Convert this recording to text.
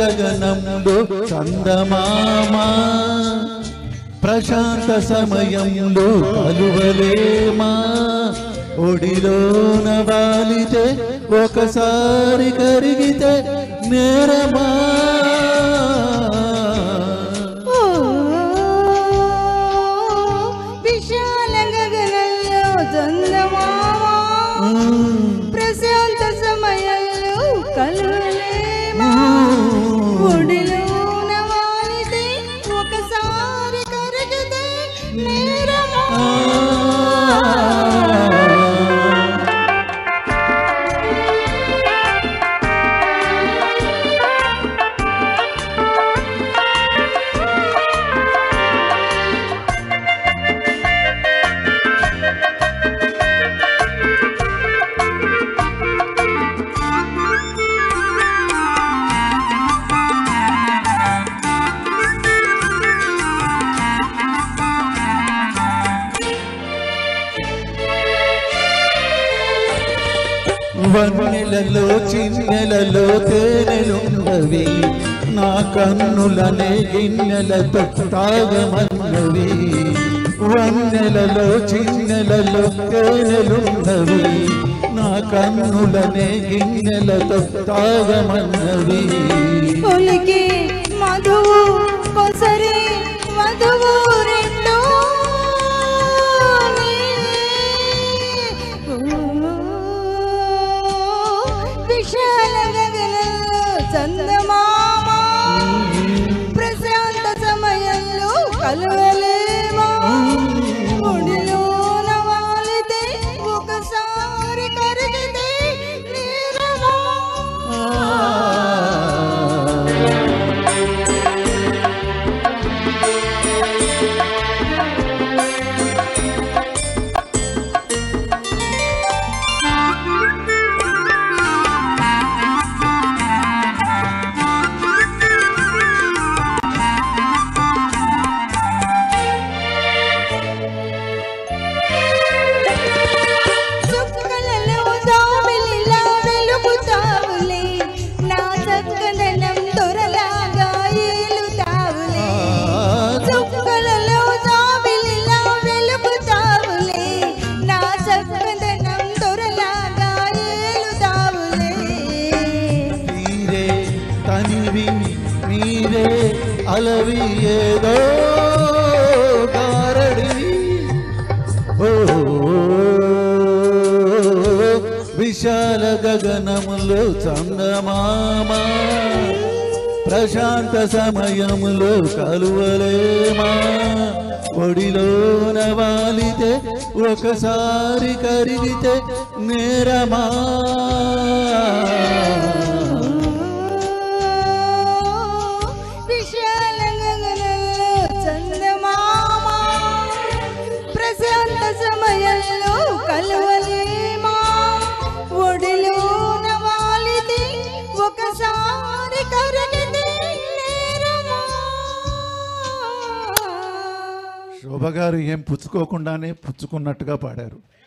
గగనంలో చందమామ ప్రశాంత సమయంలో కలువలేమా ఒడిలోన వాలితే ఒకసారి కరిగితే నేరమా ఓ, విశాల గగనంలో చందమామ ప్రశాంత సమయంలో కలువలేమా ఒడిలోన వాలితే ఒకసారి కరిగితే నేరమా వన్నెలలో చిన్నెలలో తేనెలున్నవి నా కన్నులనే గిన్నెలతో తాగమన్నవి వన్నెలలో చిన్నెలలో తేనెలున్నవి నా కన్నులనే గిన్నెలతో తాగమన్నవి ఒలికి మధువు కొసరి మధువు రెండు విశాల గగనంలో చందమామ ప్రశాంత సమయంలో కలవలేమా ఒడిలోన వాలితే ఒకసారి కరిగితే నేరమా చుక్కలలో జాబిలిలా వెలుగుతావులే నా చక్కదనం దొరలాగా ఏలుతావులే చుక్కలలో జాబిలిలా వెలుగుతావులే నా చక్కదనం దొరలాగా ఏలుతావులే మీరే తనివి మీరే అలవి ఏదో గారడి ఓ విశాల గగనములో చందమామ ప్రశాంత సమయములో కలువలేమా ఒడిలోన వాలితే ఒకసారి కరిగితే నేరమా విశాల గగనంలో చందమామ ప్రశాంత సమయంలో కలవలేమా ఒడిలోన వాలితే ఒకసారి కరిగితే నేరమా శోభ గారు ఏం పుచ్చుకోకుండానే పుచ్చుకున్నట్టుగా పాడారు